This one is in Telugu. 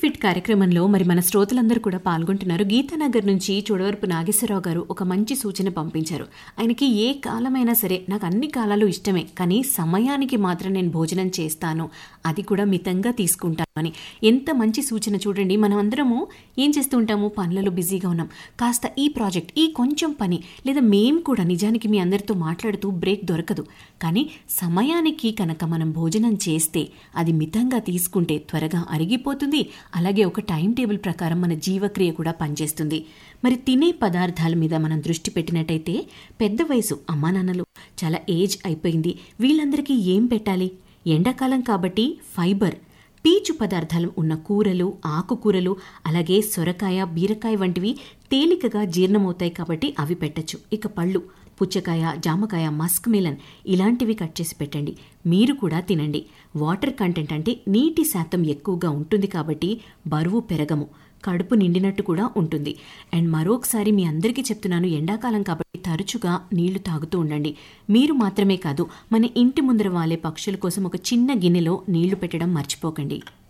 ఫిట్ కార్యక్రమంలో మరి మన శ్రోతలందరూ కూడా పాల్గొంటున్నారు గీతానగర్ నుంచి చూడవరపు నాగేశ్వరరావు గారు ఒక మంచి సూచన పంపించారు ఆయనకి ఏ కాలమైనా సరే నాకు అన్ని కాలాలు ఇష్టమే కానీ సమయానికి మాత్రం నేను భోజనం చేస్తాను అది కూడా మితంగా తీసుకుంటాను అని ఎంత మంచి సూచన చూడండి మనం అందరము ఏం చేస్తూ ఉంటాము పనులలో బిజీగా ఉన్నాం కాస్త ఈ ప్రాజెక్ట్ ఈ కొంచెం పని లేదా మేం కూడా నిజానికి మీ అందరితో మాట్లాడుతూ బ్రేక్ దొరకదు కానీ సమయానికి కనుక మనం భోజనం చేస్తే అది మితంగా తీసుకుంటే త్వరగా అరిగిపోతుంది అలాగే ఒక టైం టేబుల్ ప్రకారం మన జీవక్రియ కూడా పనిచేస్తుంది మరి తినే పదార్థాల మీద మనం దృష్టి పెట్టినట్టయితే పెద్ద వయసు అమ్మా నాన్నలు చాలా ఏజ్ అయిపోయింది వీళ్ళందరికీ ఏం పెట్టాలి ఎండాకాలం కాబట్టి ఫైబర్ పీచు పదార్థాలు ఉన్న కూరలు ఆకుకూరలు అలాగే సొరకాయ బీరకాయ వంటివి తేలికగా జీర్ణమవుతాయి కాబట్టి అవి పెట్టచ్చు ఇక పళ్ళు పుచ్చకాయ జామకాయ మస్క్ మిలన్ ఇలాంటివి కట్ చేసి పెట్టండి మీరు కూడా తినండి వాటర్ కంటెంట్ అంటే నీటి శాతం ఎక్కువగా ఉంటుంది కాబట్టి బరువు పెరగము కడుపు నిండినట్టు కూడా ఉంటుంది అండ్ మరొకసారి మీ అందరికీ చెప్తున్నాను ఎండాకాలం కాబట్టి తరచుగా నీళ్లు తాగుతూ ఉండండి మీరు మాత్రమే కాదు మన ఇంటి ముందర వాలే పక్షుల కోసం ఒక చిన్న గిన్నెలో నీళ్లు పెట్టడం మర్చిపోకండి